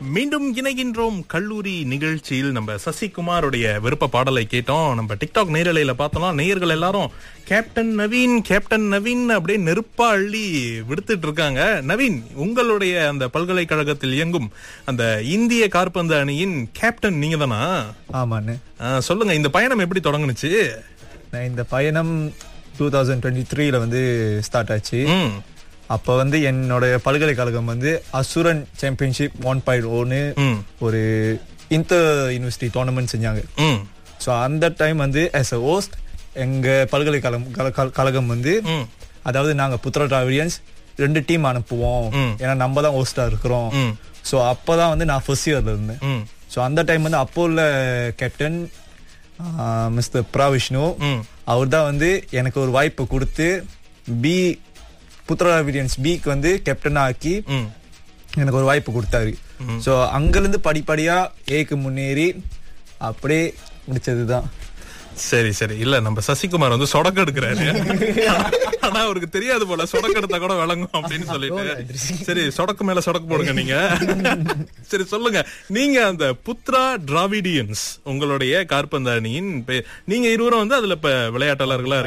மீண்டும் இணைகின்றோம் கல்லூரி நிகழ்ச்சியில் நம்ம சசிகுமாருடைய விருப்ப பாடலை கேட்டோம் நம்ம டிக்டாக் நேரலையில பார்த்தோம்னா நேயர்கள் எல்லாரும் கேப்டன் நவீன் கேப்டன் நவீன் அப்படியே நெருப்பா அள்ளி விடுத்துட்டு இருக்காங்க நவீன் உங்களுடைய அந்த பல்கலைக்கழகத்தில் இயங்கும் அந்த இந்திய காற்பந்து அணியின் கேப்டன் நீங்க தானா ஆமாண்ணே சொல்லுங்க இந்த பயணம் எப்படி தொடங்குனுச்சு நான் இந்த பயணம் டூ தௌசண்ட் டுவெண்ட்டி த்ரீல வந்து ஸ்டார்ட் ஆச்சு ம் அப்போ வந்து என்னோட பல்கலைக்கழகம் வந்து அசுரன் சாம்பியன்ஷிப் ஒன் பாயிண்ட் ஒன்னு ம் ஒரு இன்டர் யூனிவர்சிட்டி டோர்னமெண்ட் செஞ்சாங்க ம் ஸோ அந்த டைம் வந்து ஆஸ் அ ஹோஸ்ட் எங்க பல்கலைக்கழகம் கல- கல- கழகம் வந்து ம் அதாவது நாங்க புத்திர டிராவிடியன்ஸ் ரெண்டு டீம் அனுப்புவோம் ம். ஏன்னா நம்ம தான் ஹோஸ்டா இருக்கிறோம் ம் ஸோ அப்பதான் வந்து நான் ஃபர்ஸ்ட் இயர்ல இருந்தேன் ம் ஸோ அந்த டைம் வந்து அப்போ உள்ள கேப்டன் மிஸ்டர் பிரா விஷ்ணு ம் அவர் தான் வந்து எனக்கு ஒரு வாய்ப்பு கொடுத்து பி புத்திராவிடியன்ஸ் பிக்கு வந்து கேப்டன் ஆக்கி ம் எனக்கு ஒரு வாய்ப்பு கொடுத்தாரு ஸோ அங்கிருந்து படிப்படியா ஏக்கு முன்னேறி அப்படியே முடிச்சதுதான் சரி சரி இல்ல நம்ம சசிகுமார் வந்து சொடக்கு எடுக்கிறாரு ஆனா அவருக்கு தெரியாது போல சொடக்கு எடுத்தா கூட விளங்கும் அப்படின்னு சொல்லிட்டு சரி சொடக்கு மேல சொடக்கு போடுங்க நீங்க சரி சொல்லுங்க நீங்க அந்த புத்ரா டிராவிடியன்ஸ் உங்களுடைய கார்பந்து அணியின் பே- நீங்க இருவரும் வந்து அதுல இப்ப விளையாட்டாளர்களா